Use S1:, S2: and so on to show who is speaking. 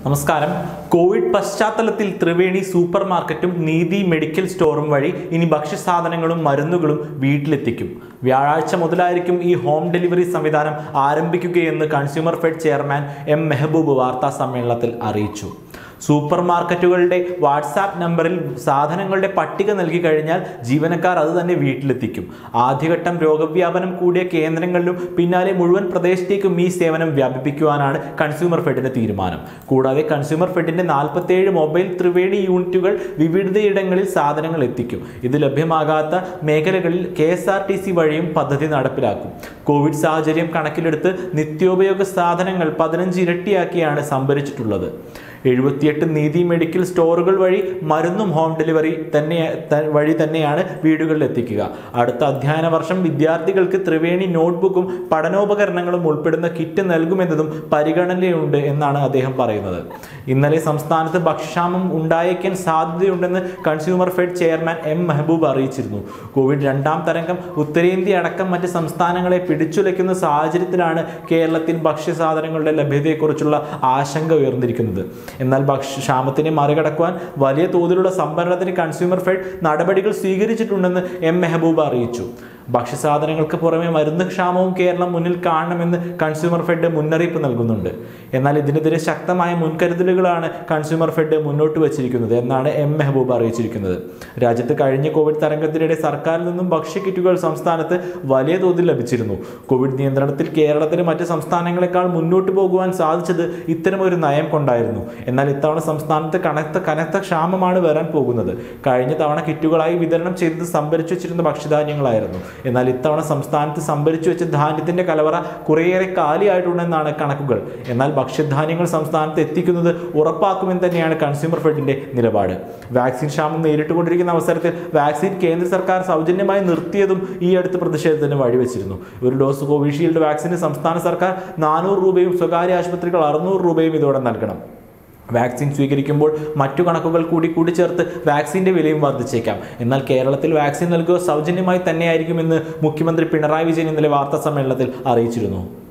S1: നമസ്കാരം കോവിഡ് പശ്ചാത്തലത്തിൽ ത്രിവേണി സൂപ്പർ മാർക്കറ്റും നീതി മെഡിക്കൽ സ്റ്റോറും വഴി ഇനി ഭക്ഷ്യസാധനങ്ങളും മരുന്നുകളും വീട്ടിലെത്തിക്കും വ്യാഴാഴ്ച മുതലായിരിക്കും ഈ ഹോം ഡെലിവറി സംവിധാനം ആരംഭിക്കുകയെന്ന് consumer fed chairman M Mehboob വാർത്താ സമ്മേളനത്തിൽ അറിയിച്ചു സൂപ്പർ മാർക്കറ്റുകളുടെ വാട്സാപ്പ് നമ്പറിൽ സാധനങ്ങളുടെ പട്ടിക നൽകി കഴിഞ്ഞാൽ ജീവനക്കാർ അത് തന്നെ വീട്ടിലെത്തിക്കും ആദ്യഘട്ടം രോഗവ്യാപനം കൂടിയ കേന്ദ്രങ്ങളിലും പിന്നാലെ മുഴുവൻ പ്രദേശത്തേക്കും ഈ സേവനം വ്യാപിപ്പിക്കുവാനാണ് കൺസ്യൂമർ ഫെഡിന്റെ തീരുമാനം കൂടാതെ കൺസ്യൂമർ ഫെഡിന്റെ നാൽപ്പത്തേഴ് മൊബൈൽ ത്രിവേണി യൂണിറ്റുകൾ വിവിധയിടങ്ങളിൽ സാധനങ്ങൾ എത്തിക്കും ഇത് ലഭ്യമാകാത്ത മേഖലകളിൽ K S R T C വഴിയും പദ്ധതി നടപ്പിലാക്കും കോവിഡ് സാഹചര്യം കണക്കിലെടുത്ത് നിത്യോപയോഗ സാധനങ്ങൾ പതിനഞ്ച് ഇരട്ടിയാക്കിയാണ് സംഭരിച്ചിട്ടുള്ളത് എഴുപത്തിയെട്ട് നീതി മെഡിക്കൽ സ്റ്റോറുകൾ വഴി മരുന്നും ഹോം ഡെലിവറി തന്നെ ത- വഴി തന്നെയാണ് വീടുകളിൽ എത്തിക്കുക അടുത്ത അധ്യയന വർഷം വിദ്യാർത്ഥികൾക്ക് ത്രിവേണി നോട്ട്ബുക്കും പഠനോപകരണങ്ങളും ഉൾപ്പെടുന്ന കിറ്റ് നൽകുമെന്നതും പരിഗണനയുണ്ട് എന്നാണ് അദ്ദേഹം പറയുന്നത് ഇന്നലെ സംസ്ഥാനത്ത് ഭക്ഷ്യക്ഷാമം ഉണ്ടായേക്കാൻ സാധ്യതയുണ്ടെന്ന് consumer fed chairman M Mehboob അറിയിച്ചിരുന്നു കോവിഡ് രണ്ടാം തരംഗം ഉത്തരേന്ത്യ അടക്കം മറ്റ് സംസ്ഥാനങ്ങളെ പിടിച്ചുലയ്ക്കുന്ന സാഹചര്യത്തിലാണ് കേരളത്തിൽ ഭക്ഷ്യസാധനങ്ങളുടെ ലഭ്യതയെക്കുറിച്ചുള്ള ആശങ്ക ഉയർന്നിരിക്കുന്നത് എന്നാൽ ഭക്ഷ്യക്ഷാമത്തിനെ മറികടക്കുവാൻ വലിയ തോതിലുള്ള സംഭരണത്തിന് കൺസ്യൂമർ ഫെഡ് നടപടികൾ സ്വീകരിച്ചിട്ടുണ്ടെന്ന് എം മെഹബൂബ് അറിയിച്ചു ഭക്ഷ്യസാധനങ്ങൾക്ക് പുറമെ മരുന്ന് ക്ഷാമവും കേരളം മുന്നിൽ കാണണമെന്ന് കൺസ്യൂമർ ഫെഡ് മുന്നറിയിപ്പ് നൽകുന്നുണ്ട് എന്നാൽ ഇതിനെതിരെ ശക്തമായ മുൻകരുതലുകളാണ് കൺസ്യൂമർ ഫെഡ് മുന്നോട്ട് വച്ചിരിക്കുന്നത് എന്നാണ് എം മെഹബൂബ് അറിയിച്ചിരിക്കുന്നത് രാജ്യത്ത് കഴിഞ്ഞ കോവിഡ് തരംഗത്തിനിടെ സർക്കാരിൽ നിന്നും ഭക്ഷ്യക്കിറ്റുകൾ സംസ്ഥാനത്ത് വലിയ തോതിൽ ലഭിച്ചിരുന്നു കോവിഡ് നിയന്ത്രണത്തിൽ കേരളത്തിന് മറ്റ് സംസ്ഥാനങ്ങളെക്കാൾ മുന്നോട്ട് പോകുവാൻ സാധിച്ചത് ഇത്തരമൊരു നയം കൊണ്ടായിരുന്നു എന്നാൽ ഇത്തവണ സംസ്ഥാനത്ത് കനത്ത കനത്ത ക്ഷാമമാണ് വരാൻ പോകുന്നത് കഴിഞ്ഞ തവണ കിറ്റുകളായി വിതരണം ചെയ്തത് സംഭരിച്ചു വെച്ചിരുന്ന ഭക്ഷ്യധാന്യങ്ങളായിരുന്നു എന്നാൽ ഇത്തവണ സംസ്ഥാനത്ത് സംഭരിച്ചു വെച്ച ധാന്യത്തിന്റെ കലവറ കുറേയേറെ കാലിയായിട്ടുണ്ടെന്നാണ് കണക്കുകൾ എന്നാൽ ഭക്ഷ്യധാന്യങ്ങൾ സംസ്ഥാനത്ത് എത്തിക്കുന്നത് ഉറപ്പാക്കുമെന്ന് തന്നെയാണ് കൺസ്യൂമർ ഫെഡിന്റെ നിലപാട് വാക്സിൻ ക്ഷാമം നേരിട്ടുകൊണ്ടിരിക്കുന്ന അവസരത്തിൽ വാക്സിൻ കേന്ദ്ര സർക്കാർ സൗജന്യമായി നിർത്തിയതും ഈ അടുത്ത് പ്രതിഷേധത്തിന് വഴിവെച്ചിരുന്നു ഒരു ഡോസ് കോവിഷീൽഡ് വാക്സിന് സംസ്ഥാന സർക്കാർ നാനൂറ് രൂപയും സ്വകാര്യ ആശുപത്രികൾ അറുന്നൂറ് രൂപയും ഇതോടെ നൽകണം വാക്സിൻ സ്വീകരിക്കുമ്പോൾ മറ്റു കണക്കുകൾ കൂടി കൂടിച്ചേർത്ത് വാക്സിന്റെ വിലയും വർദ്ധിച്ചേക്കാം എന്നാൽ കേരളത്തിൽ വാക്സിൻ നൽകുക സൗജന്യമായി തന്നെയായിരിക്കുമെന്ന് മുഖ്യമന്ത്രി പിണറായി വിജയൻ ഇന്നലെ വാർത്താ സമ്മേളനത്തിൽ അറിയിച്ചിരുന്നു